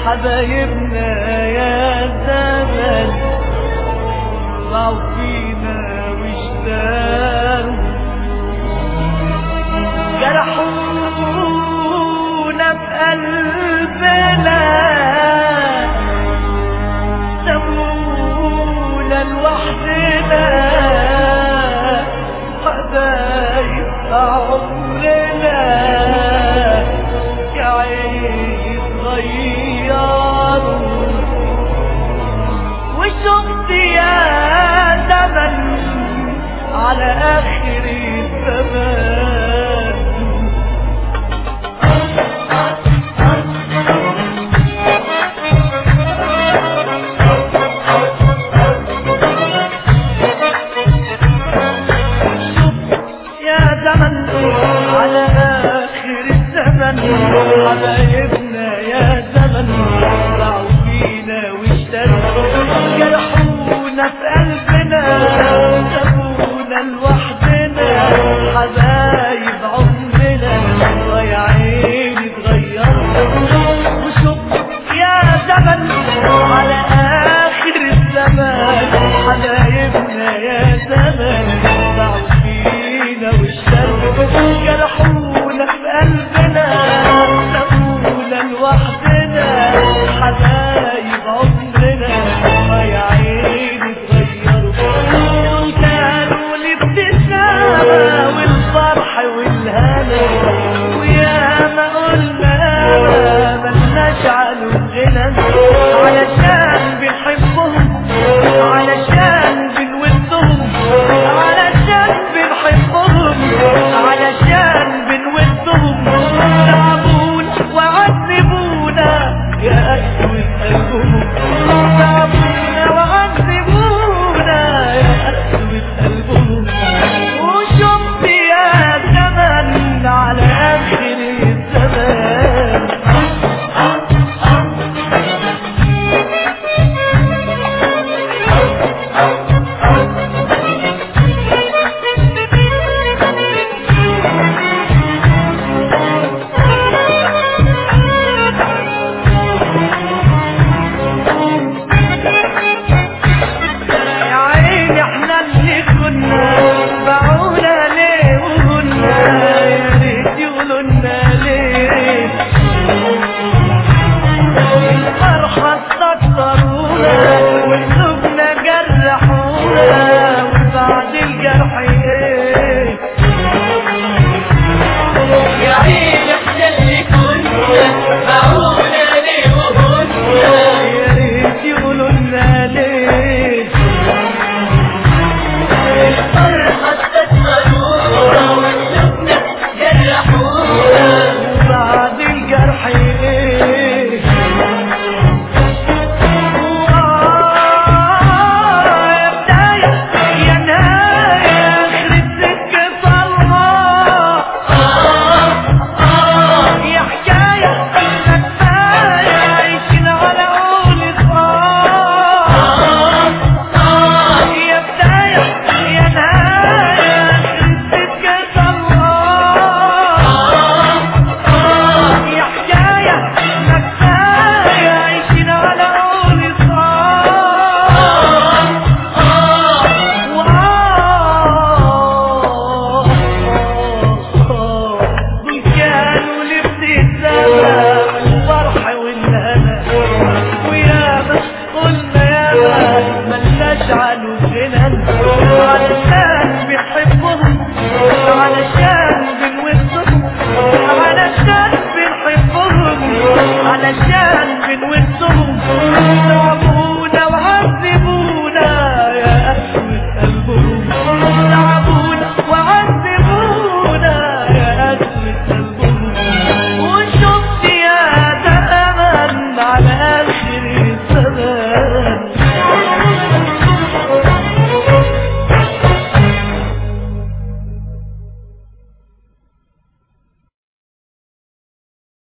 حبايبنا يا زمن ضعوا فينا واشتاروا جرحونا في قلبنا سابونا لوحدنا حبايب عمرنا يا عيني اتغيروا وشفت يا زمن على اخر الزمان يا زمن على آخر الزمن حبايبنا يا زمن ضاعوا فينا واشتروا جرحونا في قلبنا سابونا لوحدنا حبايب عمرنا ويا عيني اتغيروا وشوف يا زمن على آخر الزمان حبايبنا يا زمن ضاعوا فينا واشتروا جرحونا في قلبنا سابونا لوحدنا حبايب عمرنا ويا عيني اتغيروا دول كانوا الابتسامة والفرح والهنا ويا ما قلنا